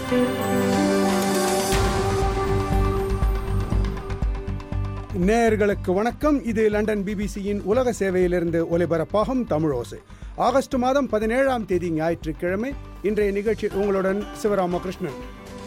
நேயர்களுக்கு வணக்கம் இது லண்டன் பிபிசியின் உலக சேவையிலிருந்து ஒலிபரப்பாகும் தமிழோசை ஆகஸ்ட் மாதம் பதினேழாம் தேதி ஞாயிற்றுக்கிழமை இன்றைய நிகழ்ச்சி உங்களுடன் சிவராமகிருஷ்ணன்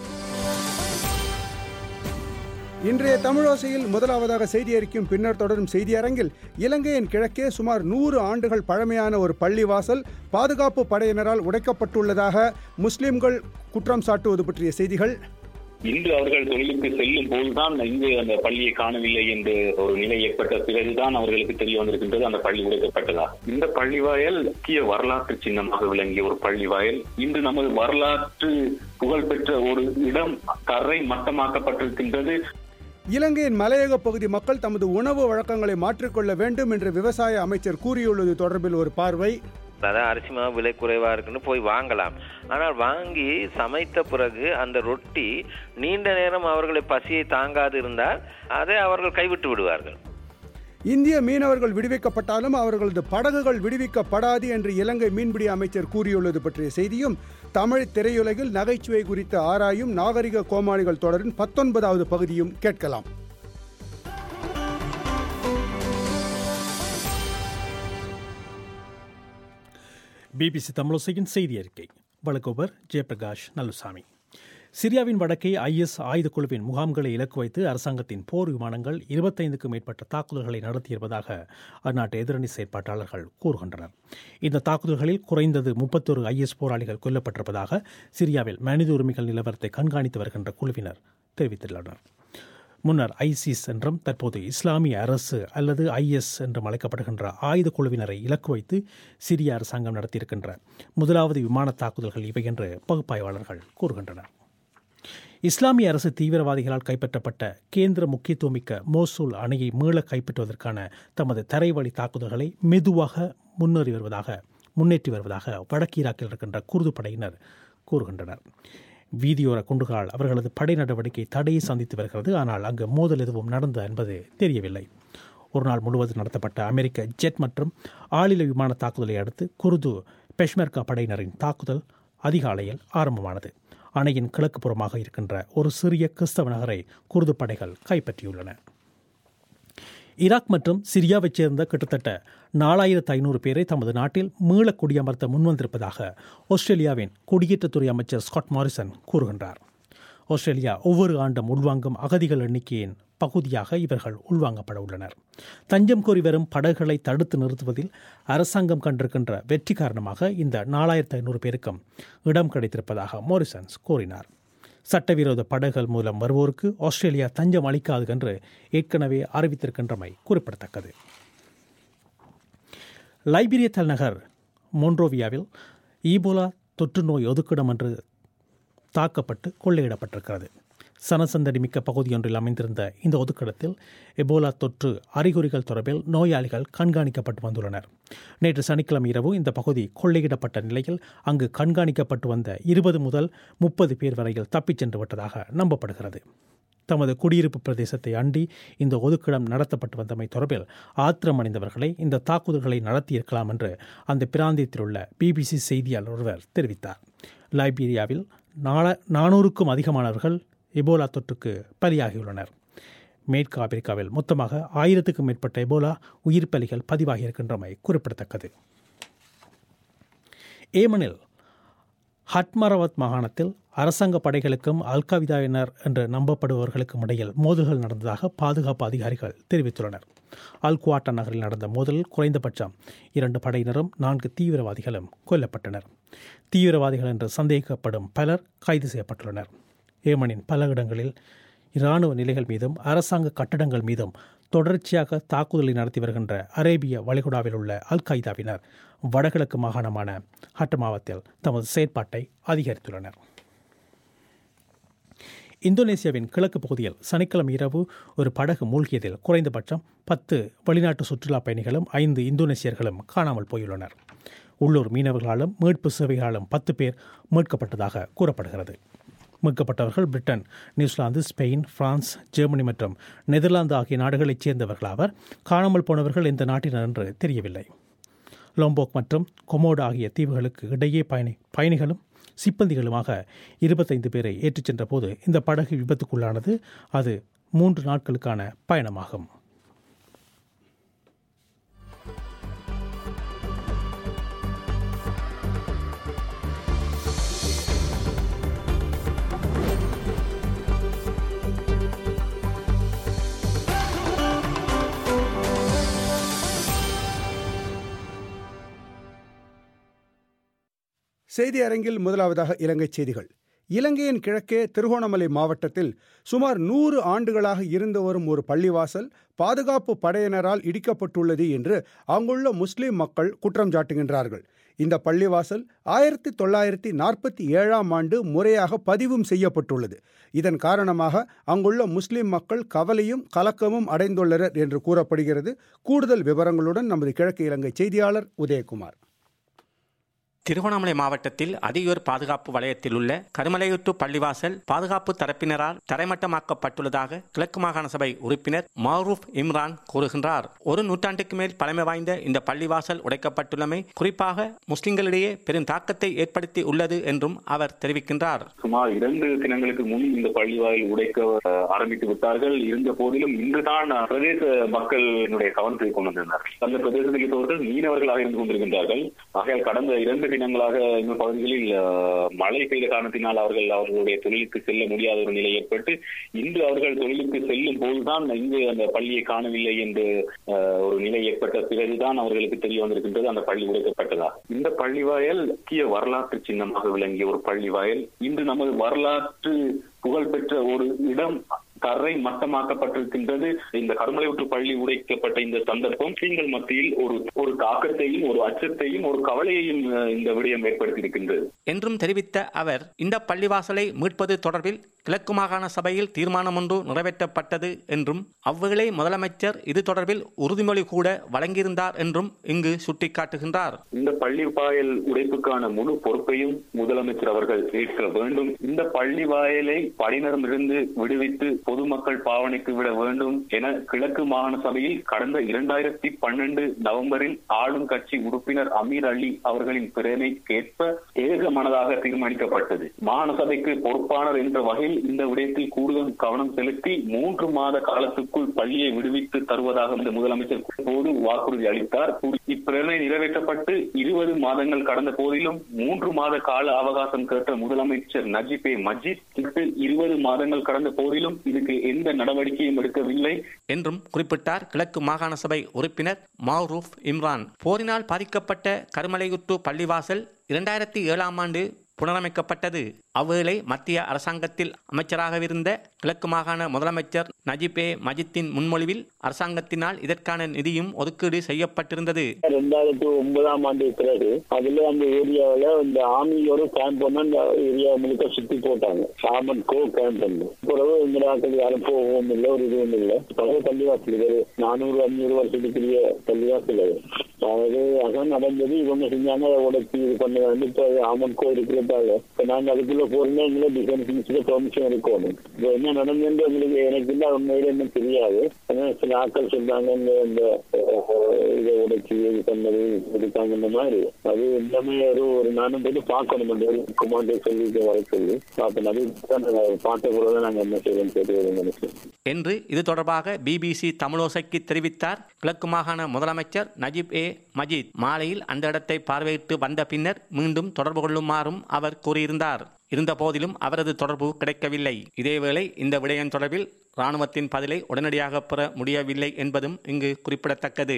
இன்றைய தமிழோசையில் முதலாவதாக செய்தி அறிக்கும் பின்னர் தொடரும் செய்தி அரங்கில் இலங்கையின் கிழக்கே சுமார் நூறு ஆண்டுகள் பழமையான ஒரு பள்ளிவாசல் பாதுகாப்பு படையினரால் உடைக்கப்பட்டுள்ளதாக முஸ்லிம்கள் குற்றம் சாட்டுவது பற்றிய செய்திகள் இன்று அவர்கள் தொழிலுக்கு செல்லும் போதுதான் இங்கு அந்த பள்ளியை காணவில்லை என்று ஒரு நிலை ஏற்பட்ட பிறகுதான் அவர்களுக்கு தெரிய வந்திருக்கின்றது அந்த பள்ளி உடைக்கப்பட்டதா இந்த பள்ளி வாயல் முக்கிய வரலாற்று சின்னமாக விளங்கிய ஒரு பள்ளி வாயல் இன்று நமது வரலாற்று புகழ்பெற்ற ஒரு இடம் தரை மட்டமாக்கப்பட்டிருக்கின்றது இலங்கையின் மலையக பகுதி மக்கள் தமது உணவு வழக்கங்களை மாற்றிக்கொள்ள வேண்டும் என்று விவசாய அமைச்சர் கூறியுள்ளது தொடர்பில் ஒரு பார்வை அதான் அரிசி மாவு விலை குறைவா இருக்குன்னு போய் வாங்கலாம் ஆனால் வாங்கி சமைத்த பிறகு அந்த ரொட்டி நீண்ட நேரம் அவர்களை பசியை தாங்காது இருந்தால் அதை அவர்கள் கைவிட்டு விடுவார்கள் இந்திய மீனவர்கள் விடுவிக்கப்பட்டாலும் அவர்களது படகுகள் விடுவிக்கப்படாது என்று இலங்கை மீன்பிடி அமைச்சர் கூறியுள்ளது பற்றிய செய்தியும் தமிழ் திரையுலகில் நகைச்சுவை குறித்து ஆராயும் நாகரிக கோமாளிகள் தொடரின் பத்தொன்பதாவது பகுதியும் கேட்கலாம் பிபிசி தமிழோசையின் செய்தி அறிக்கை வழங்குவர் ஜெயபிரகாஷ் நல்லுசாமி சிரியாவின் வடக்கே ஐஎஸ் ஆயுதக்குழுவின் முகாம்களை இலக்கு வைத்து அரசாங்கத்தின் போர் விமானங்கள் இருபத்தைந்துக்கும் மேற்பட்ட தாக்குதல்களை நடத்தியிருப்பதாக அந்நாட்டு எதிரணி செயற்பாட்டாளர்கள் கூறுகின்றனர் இந்த தாக்குதல்களில் குறைந்தது முப்பத்தொரு ஐஎஸ் போராளிகள் கொல்லப்பட்டிருப்பதாக சிரியாவில் மனித உரிமைகள் நிலவரத்தை கண்காணித்து வருகின்ற குழுவினர் தெரிவித்துள்ளனர் முன்னர் ஐசிஸ் என்றும் தற்போது இஸ்லாமிய அரசு அல்லது ஐஎஸ் என்றும் அழைக்கப்படுகின்ற ஆயுத குழுவினரை இலக்கு வைத்து சிரிய அரசாங்கம் நடத்தியிருக்கின்ற முதலாவது விமான தாக்குதல்கள் இவை என்று பகுப்பாய்வாளர்கள் கூறுகின்றனர் இஸ்லாமிய அரசு தீவிரவாதிகளால் கைப்பற்றப்பட்ட கேந்திர முக்கியத்துவமிக்க மோசூல் அணையை மீள கைப்பற்றுவதற்கான தமது தரைவழி தாக்குதல்களை மெதுவாக முன்னேறி வருவதாக முன்னேற்றி வருவதாக வடக்கு ஈராக்கில் இருக்கின்ற குர்து படையினர் கூறுகின்றனர் வீதியோர குண்டுகளால் அவர்களது படை நடவடிக்கை தடையை சந்தித்து வருகிறது ஆனால் அங்கு மோதல் எதுவும் நடந்தது என்பது தெரியவில்லை ஒரு நாள் முழுவதும் நடத்தப்பட்ட அமெரிக்க ஜெட் மற்றும் ஆளில விமான தாக்குதலை அடுத்து குருது பெஷ்மெர்கா படையினரின் தாக்குதல் அதிகாலையில் ஆரம்பமானது அணையின் கிழக்கு புறமாக இருக்கின்ற ஒரு சிறிய கிறிஸ்தவ நகரை குருது படைகள் கைப்பற்றியுள்ளன ஈராக் மற்றும் சிரியாவைச் சேர்ந்த கிட்டத்தட்ட நாலாயிரத்து ஐநூறு பேரை தமது நாட்டில் மீள குடியமர்த்த முன்வந்திருப்பதாக ஆஸ்திரேலியாவின் குடியேற்றத்துறை அமைச்சர் ஸ்காட் மாரிசன் கூறுகின்றார் ஆஸ்திரேலியா ஒவ்வொரு ஆண்டும் உள்வாங்கும் அகதிகள் எண்ணிக்கையின் பகுதியாக இவர்கள் உள்வாங்கப்பட உள்ளனர் தஞ்சம் கோரி வரும் படகுகளை தடுத்து நிறுத்துவதில் அரசாங்கம் கண்டிருக்கின்ற வெற்றி காரணமாக இந்த நாலாயிரத்து ஐநூறு பேருக்கும் இடம் கிடைத்திருப்பதாக மோரிசன்ஸ் கூறினார் சட்டவிரோத படகுகள் மூலம் வருவோருக்கு ஆஸ்திரேலியா தஞ்சம் அளிக்காது என்று ஏற்கனவே அறிவித்திருக்கின்றமை குறிப்பிடத்தக்கது லைபீரிய தலைநகர் மோன்ரோவியாவில் ஈபோலா தொற்று நோய் ஒதுக்கிடம் என்று தாக்கப்பட்டு கொள்ளையிடப்பட்டிருக்கிறது சனசந்தடி மிக்க பகுதியொன்றில் அமைந்திருந்த இந்த ஒதுக்கிடத்தில் எபோலா தொற்று அறிகுறிகள் தொடர்பில் நோயாளிகள் கண்காணிக்கப்பட்டு வந்துள்ளனர் நேற்று சனிக்கிழமை இரவு இந்த பகுதி கொள்ளையிடப்பட்ட நிலையில் அங்கு கண்காணிக்கப்பட்டு வந்த இருபது முதல் முப்பது பேர் வரையில் தப்பிச் சென்று விட்டதாக நம்பப்படுகிறது தமது குடியிருப்பு பிரதேசத்தை அண்டி இந்த ஒதுக்கிடம் நடத்தப்பட்டு வந்தமை தொடர்பில் ஆத்திரமடைந்தவர்களை இந்த தாக்குதல்களை நடத்தியிருக்கலாம் என்று அந்த பிராந்தியத்தில் உள்ள பிபிசி செய்தியாளர் ஒருவர் தெரிவித்தார் லைபீரியாவில் நால நானூறுக்கும் அதிகமானவர்கள் எபோலா தொற்றுக்கு பலியாகியுள்ளனர் மேற்கு ஆப்பிரிக்காவில் மொத்தமாக ஆயிரத்துக்கும் மேற்பட்ட எபோலா உயிர் பலிகள் பதிவாகியிருக்கின்றமை குறிப்பிடத்தக்கது ஏமனில் ஹட்மரவத் மாகாணத்தில் அரசாங்க படைகளுக்கும் அல்காவிதாவினர் என்று நம்பப்படுபவர்களுக்கும் இடையில் மோதல்கள் நடந்ததாக பாதுகாப்பு அதிகாரிகள் தெரிவித்துள்ளனர் அல் குவாட்டா நகரில் நடந்த மோதலில் குறைந்தபட்சம் இரண்டு படையினரும் நான்கு தீவிரவாதிகளும் கொல்லப்பட்டனர் தீவிரவாதிகள் என்று சந்தேகிக்கப்படும் பலர் கைது செய்யப்பட்டுள்ளனர் ஏமனின் பல இடங்களில் இராணுவ நிலைகள் மீதும் அரசாங்க கட்டடங்கள் மீதும் தொடர்ச்சியாக தாக்குதலை நடத்தி வருகின்ற அரேபிய வளைகுடாவில் உள்ள அல் கைதாவினர் வடகிழக்கு மாகாணமான ஹட்டமாவத்தில் தமது செயற்பாட்டை அதிகரித்துள்ளனர் இந்தோனேசியாவின் கிழக்கு பகுதியில் சனிக்கிழமை இரவு ஒரு படகு மூழ்கியதில் குறைந்தபட்சம் பத்து வெளிநாட்டு சுற்றுலா பயணிகளும் ஐந்து இந்தோனேசியர்களும் காணாமல் போயுள்ளனர் உள்ளூர் மீனவர்களாலும் மீட்பு சேவைகளாலும் பத்து பேர் மீட்கப்பட்டதாக கூறப்படுகிறது மீட்கப்பட்டவர்கள் Britain New Zealand Spain France Germany மற்றும் நெதர்லாந்து ஆகிய நாடுகளைச் சேர்ந்தவர்களாவர் காணாமல் போனவர்கள் எந்த நாட்டினர் என்று தெரியவில்லை லோம்போக் மற்றும் கொமோடோ ஆகிய தீவுகளுக்கு இடையே பயணி பயணிகளும் சிப்பந்திகளுமாக இருபத்தைந்து பேரை ஏற்றிச் சென்ற போது இந்த படகு விபத்துக்குள்ளானது அது மூன்று நாட்களுக்கான பயணமாகும் செய்தி அரங்கில் முதலாவதாக இலங்கை செய்திகள் இலங்கையின் கிழக்கே திருகோணமலை மாவட்டத்தில் சுமார் நூறு ஆண்டுகளாக இருந்து வரும் ஒரு பள்ளிவாசல் பாதுகாப்பு படையினரால் இடிக்கப்பட்டுள்ளது என்று அங்குள்ள முஸ்லிம் மக்கள் குற்றம் சாட்டுகின்றார்கள் இந்த பள்ளிவாசல் ஆயிரத்தி தொள்ளாயிரத்தி நாற்பத்தி ஏழாம் ஆண்டு முறையாக பதிவும் செய்யப்பட்டுள்ளது இதன் காரணமாக அங்குள்ள முஸ்லிம் மக்கள் கவலையும் கலக்கமும் அடைந்துள்ளனர் என்று கூறப்படுகிறது கூடுதல் விவரங்களுடன் நமது கிழக்கு இலங்கை செய்தியாளர் உதயகுமார் திருவண்ணாமலை மாவட்டத்தில் அதிகோர் பாதுகாப்பு வலயத்தில் உள்ள கருமலையுற்று பள்ளிவாசல் பாதுகாப்பு தரப்பினரால் தரைமட்டமாக்கப்பட்டுள்ளதாக கிழக்கு மாகாண சபை உறுப்பினர் மாரூப் இம்ரான் கூறுகின்றார் ஒரு நூற்றாண்டுக்கு மேல் பழமை வாய்ந்த இந்த பள்ளிவாசல் உடைக்கப்பட்டுள்ளமை குறிப்பாக முஸ்லிம்களிடையே பெரும் தாக்கத்தை ஏற்படுத்தி உள்ளது என்றும் அவர் தெரிவிக்கின்றார் சுமார் இரண்டு தினங்களுக்கு முன் இந்த பள்ளிவாயில் உடைக்க அஹ், ஆரம்பித்து விட்டார்கள் இருந்த போதிலும் இன்றுதான் அஹ், பிரதேச மக்களினுடைய கவனத்தை கொண்டு வந்திருந்தார்கள் அந்த பிரதேசத்தில் இருப்பவர்கள் மீனவர்களாக இருந்து கொண்டிருக்கின்றார்கள் ஆகையால் கடந்த இரண்டு தினங்களாக இந்த பகுதிகளில் அஹ், மழை பெய்த காரணத்தினால் அவர்கள் அவர்களுடைய தொழிலுக்கு செல்ல முடியாத ஒரு நிலை ஏற்பட்டு இன்று அவர்கள் தொழிலுக்கு செல்லும் போதுதான் இங்கு அந்த பள்ளியை காணவில்லை என்று அஹ், ஒரு நிலை ஏற்பட்ட பிறகுதான் அவர்களுக்கு தெரிய வந்திருக்கின்றது அந்த பள்ளி உடைக்கப்பட்டதா இந்த பள்ளிவாயல் முக்கிய வரலாற்று சின்னமாக விளங்கிய ஒரு பள்ளிவாயல் இன்று நமது வரலாற்று புகழ்பெற்ற ஒரு இடம் தரை மட்டமாக்கப்பட்டிருக்கின்றது இந்த கருமலையுற்று பள்ளி உடைக்கப்பட்ட இந்த சந்தர்ப்பம் முஸ்லிம்கள் மத்தியில் ஒரு ஒரு தாக்கத்தையும் ஒரு அச்சத்தையும் ஒரு கவலையையும் அஹ், இந்த விடயம் ஏற்படுத்தியிருக்கின்றது என்றும் தெரிவித்த அவர் இந்த பள்ளிவாசலை மீட்பது தொடர்பில் கிழக்கு மாகாண சபையில் தீர்மானம் ஒன்று நிறைவேற்றப்பட்டது என்றும் அவ்வேளை முதலமைச்சர் இது தொடர்பில் உறுதிமொழி கூட வழங்கியிருந்தார் என்றும் இங்கு சுட்டிக்காட்டுகின்றார் இந்த பள்ளி வாயல் உடைப்புக்கான முழு பொறுப்பையும் முதலமைச்சர் அவர்கள் ஏற்க வேண்டும் இந்த பள்ளி வாயலை படினரிலிருந்து விடுவித்து பொதுமக்கள் பாவனைக்கு விட வேண்டும் என கிழக்கு மாகாண சபையில் கடந்த இரண்டாயிரத்தி பன்னெண்டு நவம்பரில் ஆளும் கட்சி உறுப்பினர் அமீர் அலி அவர்களின் பிரேமைக்கேற்ப ஏக மனதாக தீர்மானிக்கப்பட்டது மாகாண சபைக்கு பொறுப்பாளர் என்ற வகையில் இந்த விடயத்தில் கூடுதல் கவனம் செலுத்தி மூன்று மாத காலத்துக்குள் பள்ளியை விடுவித்து தருவதாக இந்த முதலமைச்சர் போது வாக்குறுதி அளித்தார் இப்பிரேரணை நிறைவேற்றப்பட்டு இருபது மாதங்கள் கடந்த போதிலும் மூன்று மாத கால அவகாசம் கேட்ட முதலமைச்சர் நஜிபே மஜித் கிட்டு இருபது மாதங்கள் கடந்த போதிலும் இதுக்கு எந்த நடவடிக்கையும் எடுக்கவில்லை என்றும் குறிப்பிட்டார் கிழக்கு மாகாண சபை உறுப்பினர் மாரூப் இம்ரான் போரினால் பாதிக்கப்பட்ட கருமலையுற்று பள்ளிவாசல் இரண்டாயிரத்தி ஏழாம் ஆண்டு புனரமைக்கப்பட்டது அவ்வேளை மத்திய அரசாங்கத்தில் அமைச்சராகவிருந்த கிழக்கு மாகாண முதலமைச்சர் நஜிபே மஜித்தின் முன்மொழிவில் அரசாங்கத்தினால் இதற்கான நிதியும் ஒதுக்கீடு செய்யப்பட்டிருந்தது ரெண்டாயிரத்தி ஒன்பதாம் ஆண்டு பிறகு அதுல அந்த ஏரியாவில இந்த ஆர்மியோட கேம்ப் பண்ண அந்த ஏரியா முழுக்க சுத்தி போட்டாங்க சாமன் கோ கேம்ப் பண்ணு பிறகு இந்த நாட்கள் யாரும் போகவும் இல்லை ஒரு இதுவும் இல்லை பழைய பள்ளிவாசல் இது நானூறு அஞ்சூறு வருஷத்துக்குரிய பள்ளிவாசல் அது அதாவது அதான் நடந்தது இவங்க செஞ்சாங்க அதை உடச்சி இது பண்ண வந்து இப்போ ஆமன் கோ இருக்கிறதால இப்போ நாங்கள் அதுக்குள்ள போறோம்னா எங்களை டிஃபென்ஸ் மினிஸ்டர் பெர்மிஷன் இருக்கணும் இப்போ என்ன நடந்ததுன்னு எங்களுக்கு எனக்கு இல்லை உண்மையில என்ன தெரியாது ஆனால் சில ஆட்கள் சொன்னாங்க இந்த இந்த அஹ், இதை உடைச்சி இது பண்ணது இருக்காங்க இந்த மாதிரி அது எல்லாமே ஒரு ஒரு நானும் போயிட்டு பார்க்கணும் அந்த குமாண்டர் சொல்லி வர சொல்லி பார்ப்போம் அது பார்த்த பிறகு நாங்கள் என்ன செய்யணும் தெரியாது நினைச்சோம் என்று இது தொடர்பாக பிபிசி தமிழோசைக்கு தெரிவித்தார் கிழக்கு மாகாண முதலமைச்சர் நஜிப் ஏ மஜித் மாலையில் அந்த இடத்தை பார்வையிட்டு வந்த பின்னர் மீண்டும் தொடர்பு கொள்ளுமாறும் அவர் கூறியிருந்தார் இருந்தபோதிலும் அவரது தொடர்பு கிடைக்கவில்லை இதேவேளை இந்த விடயம் தொடர்பில் இராணுவத்தின் பதிலை உடனடியாக பெற முடியவில்லை என்பதும் இங்கு குறிப்பிடத்தக்கது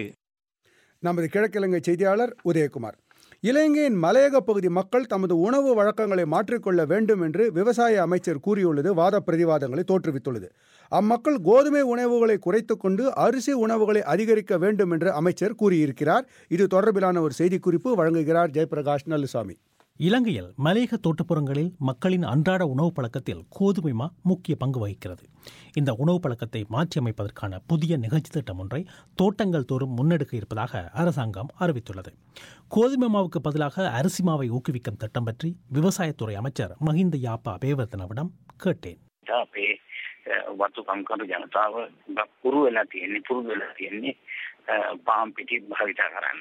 நமது கிழக்கிழங்கை செய்தியாளர் உதயகுமார் இலங்கையின் மலையக பகுதி மக்கள் தமது உணவு வழக்கங்களை மாற்றிக்கொள்ள வேண்டும் என்று விவசாய அமைச்சர் கூறியுள்ளது வாத பிரதிவாதங்களை தோற்றுவித்துள்ளது அம்மக்கள் கோதுமை உணவுகளை குறைத்துக் கொண்டு அரிசி உணவுகளை அதிகரிக்க வேண்டும் என்று அமைச்சர் கூறியிருக்கிறார் இது தொடர்பிலான ஒரு செய்திக்குறிப்பு வழங்குகிறார் ஜெயபிரகாஷ் நல்லுசாமி இலங்கையில் மலையக தோட்டப்புறங்களில் மக்களின் அன்றாட உணவு பழக்கத்தில் கோதுமை மா முக்கிய பங்கு வகிக்கிறது இந்த உணவு பழக்கத்தை மாற்றியமைப்பதற்கான புதிய நிகழ்ச்சி திட்டம் ஒன்றை தோட்டங்கள் தோறும் முன்னெடுக்க இருப்பதாக அரசாங்கம் அறிவித்துள்ளது கோதுமை மாவுக்கு பதிலாக அரிசி மாவை ஊக்குவிக்கும் திட்டம் பற்றி விவசாயத்துறை அமைச்சர் மஹிந்த யாப்பா அபேவர்தனவிடம் கேட்டேன் අපේ වත්තු කම්කරු ජනතාව පුරු වෙලා තියෙන්නේ පුරුදු වෙලා තියෙන්නේ පාම් පිටි භාවිතා කරන්න.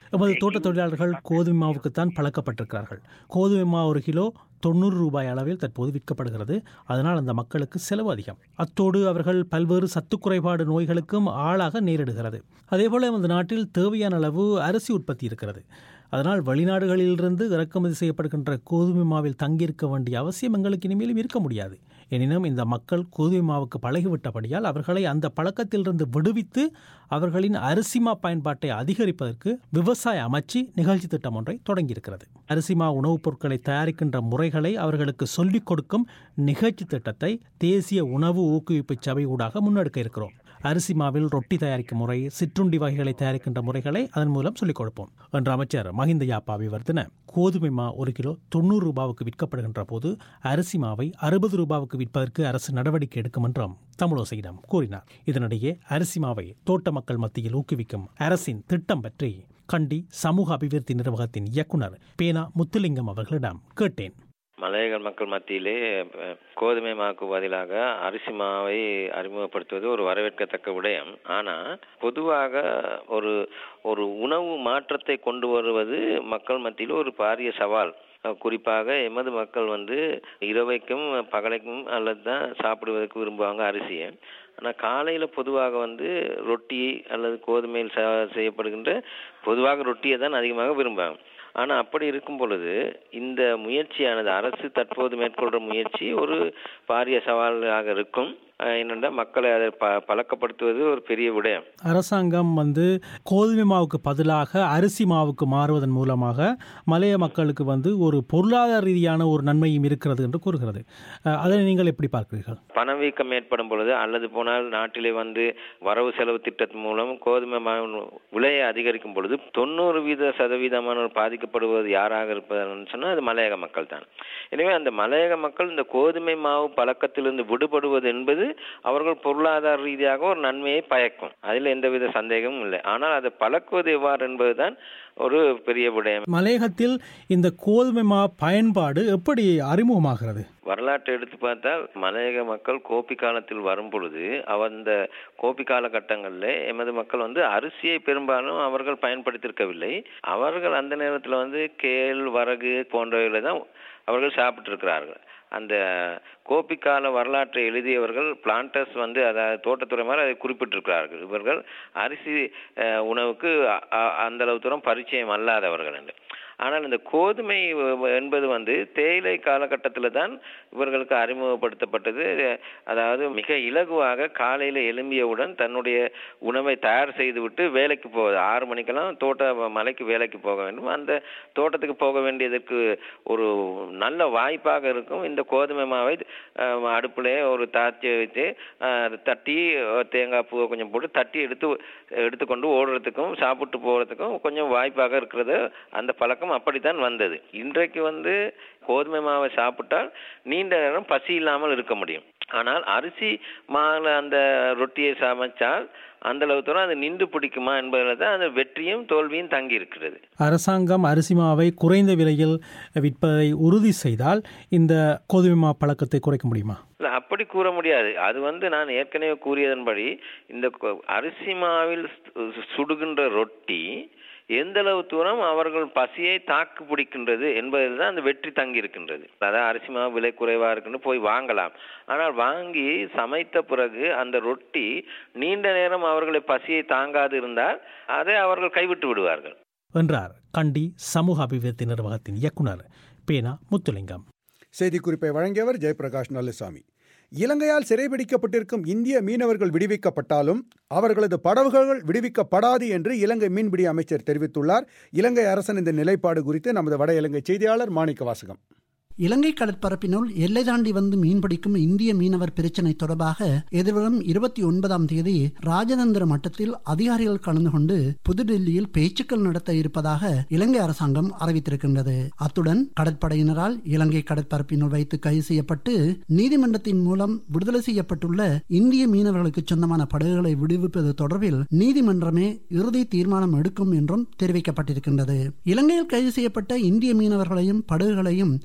எமது தோட்ட தொழிலாளர்கள் கோதுமை மாவுக்குத்தான் பழக்கப்பட்டிருக்கிறார்கள் கோதுமை மாவு ஒரு கிலோ தொண்ணூறு ரூபாய் அளவில் தற்போது விற்கப்படுகிறது அதனால் அந்த மக்களுக்கு செலவு அதிகம் அத்தோடு அவர்கள் பல்வேறு சத்து குறைபாடு நோய்களுக்கும் ஆளாக நேரிடுகிறது அதேபோல எமது நாட்டில் தேவையான அளவு அரிசி உற்பத்தி இருக்கிறது அதனால் வெளிநாடுகளிலிருந்து இறக்குமதி செய்யப்படுகின்ற கோதுமை மாவில் தங்கியிருக்க வேண்டிய அவசியம் எங்களுக்கு இனிமேலும் இருக்க முடியாது எனினும் இந்த மக்கள் கோதுமை மாவுக்கு பழகிவிட்டபடியால் அவர்களை அந்த பழக்கத்திலிருந்து விடுவித்து அவர்களின் அரிசிமா பயன்பாட்டை அதிகரிப்பதற்கு விவசாய அமைச்சு நிகழ்ச்சி திட்டம் ஒன்றை தொடங்கியிருக்கிறது அரிசிமா உணவுப் பொருட்களை தயாரிக்கின்ற முறைகளை அவர்களுக்கு சொல்லிக் கொடுக்கும் நிகழ்ச்சி திட்டத்தை தேசிய உணவு ஊக்குவிப்பு சபை ஊடாக முன்னெடுக்க இருக்கிறோம் அரிசி மாவில் ரொட்டி தயாரிக்கும் முறை சிற்றுண்டி வகைகளை தயாரிக்கின்ற முறைகளை அதன் மூலம் சொல்லிக் கொடுப்போம் என்ற அமைச்சர் மஹிந்த யாப்பா விவர்த்தன கோதுமை மா ஒரு கிலோ தொண்ணூறு ரூபாவுக்கு விற்கப்படுகின்ற போது அரிசி மாவை அறுபது ரூபாவுக்கு விற்பதற்கு அரசு நடவடிக்கை எடுக்கும் என்றும் தமிழோசையிடம் கூறினார் இதனிடையே அரிசி மாவை தோட்ட மக்கள் மத்தியில் ஊக்குவிக்கும் அரசின் திட்டம் பற்றி கண்டி சமூக அபிவிருத்தி நிர்வாகத்தின் இயக்குனர் பேனா முத்துலிங்கம் அவர்களிடம் கேட்டேன் மலையக மக்கள் மத்தியிலே அஹ், கோதுமை மாவுக்கு பதிலாக அரிசி மாவை அறிமுகப்படுத்துவது ஒரு வரவேற்கத்தக்க விடயம் ஆனா பொதுவாக ஒரு ஒரு உணவு மாற்றத்தை கொண்டு வருவது மக்கள் மத்தியில் ஒரு பாரிய சவால் அஹ், குறிப்பாக எமது மக்கள் வந்து இரவைக்கும் பகலைக்கும் அல்லது தான் சாப்பிடுவதற்கு விரும்புவாங்க அரிசியை ஆனால் காலையில் பொதுவாக வந்து ரொட்டி அல்லது கோதுமையில் செ- செய்யப்படுகின்ற பொதுவாக ரொட்டியை தான் அதிகமாக விரும்புவாங்க ஆனால் அப்படி இருக்கும் பொழுது இந்த முயற்சியானது அரசு தற்போது மேற்கொள்கிற முயற்சி ஒரு பாரிய சவாலாக இருக்கும் அஹ் என்னென்னா மக்களை அதை ப பழக்கப்படுத்துவது ஒரு பெரிய விடயம் அரசாங்கம் வந்து கோதுமை மாவுக்கு பதிலாக அரிசி மாவுக்கு மாறுவதன் மூலமாக மலைய மக்களுக்கு வந்து ஒரு பொருளாதார ரீதியான ஒரு நன்மையும் இருக்கிறது என்று கூறுகிறது அஹ், அதை நீங்கள் எப்படி பார்க்கிறீர்கள் பணவீக்கம் ஏற்படும் பொழுது அல்லது போனால் நாட்டிலே வந்து வரவு செலவு திட்டத்தின் மூலம் கோதுமை மாவின் விலையை அதிகரிக்கும் பொழுது தொண்ணூறு வீத சதவீதமானோர் பாதிக்கப்படுவது யாராக இருப்பதுன்னு சொன்னால் அது மலையக மக்கள் தான் எனவே அந்த மலையக மக்கள் இந்த கோதுமை மாவு பழக்கத்திலிருந்து விடுபடுவது என்பது அவர்கள் பொருளாதார ரீதியாக ஒரு நன்மையை பயக்கும் அதில் எந்தவித சந்தேகமும் இல்லை ஆனால் அதை பழக்குவது எவ்வாறு என்பதுதான் ஒரு பெரிய விடயம் மலையகத்தில் இந்த கோதுமை மா பயன்பாடு எப்படி அறிமுகமாகிறது வரலாற்றை எடுத்து பார்த்தால் மலையக மக்கள் கோபி காலத்தில் வரும் பொழுது அவ- அந்த கோபி காலகட்டங்களில் எமது மக்கள் வந்து அரிசியை பெரும்பாலும் அவர்கள் பயன்படுத்தியிருக்கவில்லை அவர்கள் அந்த நேரத்தில் வந்து கேள் வரகு போன்றவைகளை தான் அவர்கள் சாப்பிட்டிருக்கிறார்கள் அந்த கோபி கால வரலாற்றை எழுதியவர்கள் பிளான்டர்ஸ் வந்து அதாவது தோட்டத்துறை மாதிரி அதை குறிப்பிட்டிருக்கிறார்கள் இவர்கள் அரிசி அஹ், உணவுக்கு அ- அ- அந்த அளவு தூரம் பரிச்சயம் அல்லாதவர்கள் என்று ஆனால் இந்த கோதுமை வ- என்பது வந்து தேயிலை காலகட்டத்தில் தான் இவர்களுக்கு அறிமுகப்படுத்தப்பட்டது அதாவது மிக இலகுவாக காலையில் எழும்பியவுடன் தன்னுடைய உணவை தயார் செய்துவிட்டு வேலைக்கு போவது ஆறு மணிக்கெல்லாம் தோட்ட மலைக்கு வேலைக்கு போக வேண்டும் அந்த தோட்டத்துக்கு போக வேண்டியதற்கு ஒரு நல்ல வாய்ப்பாக இருக்கும் இந்த கோதுமை மாவை அஹ், அடுப்பிலே ஒரு தாச்சி வைத்து அஹ், அதை தட்டி அஹ், தேங்காய் பூவை கொஞ்சம் போட்டு தட்டி எடுத்து எடுத்துக்கொண்டு ஓடுறதுக்கும் சாப்பிட்டு போகிறதுக்கும் கொஞ்சம் வாய்ப்பாக இருக்கிறது அந்த பழக்கம் அப்படித்தான் வந்தது இன்றைக்கு வந்து கோதுமை மாவை சாப்பிட்டால் நீண்ட நேரம் பசி இல்லாமல் இருக்க முடியும் ஆனால் அரிசி மாவில் அந்த ரொட்டியை சமைச்சால் அந்த அளவு தூரம் அது நின்று பிடிக்குமா என்பதில் தான் அந்த வெற்றியும் தோல்வியும் தங்கி இருக்கிறது அரசாங்கம் அரிசி மாவை குறைந்த விலையில் விற்பதை உறுதி செய்தால் இந்த கோதுமை மா பழக்கத்தை குறைக்க முடியுமா இல்ல அப்படி கூற முடியாது அது வந்து நான் ஏற்கனவே கூறியதன்படி இந்த கொ- அரிசி மாவில் சு- சுடுகின்ற ரொட்டி எந்த அளவு தூரம் அவர்கள் பசியை தாக்கு பிடிக்கின்றது என்பதில் தான் அந்த வெற்றி தங்கி இருக்கின்றது அதாவது அரிசி மாவு விலை குறைவா இருக்குன்னு போய் வாங்கலாம் ஆனால் வாங்கி சமைத்த பிறகு அந்த ரொட்டி நீண்ட நேரம் அவர்களை பசியை தாங்காது இருந்தால் அதை அவர்கள் கைவிட்டு விடுவார்கள் என்றார் கண்டி சமூக அபிவிருத்தி நிர்வாகத்தின் இயக்குனர் பேனா முத்துலிங்கம் செய்திக்குறிப்பை வழங்கியவர் ஜெயபிரகாஷ் நல்லசாமி இலங்கையால் சிறைபிடிக்கப்பட்டிருக்கும் இந்திய மீனவர்கள் விடுவிக்கப்பட்டாலும் அவர்களது படகுகள் விடுவிக்கப்படாது என்று இலங்கை மீன்பிடி அமைச்சர் தெரிவித்துள்ளார் இலங்கை அரசன் இந்த நிலைப்பாடு குறித்து நமது வட இலங்கை செய்தியாளர் மாணிக்க வாசகம் இலங்கை கடற்பரப்பினுள் எல்லை தாண்டி வந்து மீன்பிடிக்கும் இந்திய மீனவர் பிரச்சினை தொடர்பாக எதிர்வரும் இருபத்தி ஒன்பதாம் தேதி ராஜதந்திர மட்டத்தில் அதிகாரிகள் கலந்து கொண்டு புதுடில்லியில் பேச்சுக்கள் நடத்த இருப்பதாக இலங்கை அரசாங்கம் அறிவித்திருக்கின்றது அத்துடன் கடற்படையினரால் இலங்கை கடற்பரப்பினுள் வைத்து கைது செய்யப்பட்டு நீதிமன்றத்தின் மூலம் விடுதலை செய்யப்பட்டுள்ள இந்திய மீனவர்களுக்கு சொந்தமான படகுகளை விடுவிப்பது தொடர்பில் நீதிமன்றமே இறுதி தீர்மானம் எடுக்கும் என்றும் தெரிவிக்கப்பட்டிருக்கின்றது இலங்கையில் கைது செய்யப்பட்ட இந்திய மீனவர்களையும் படகுகளையும் இலங்கை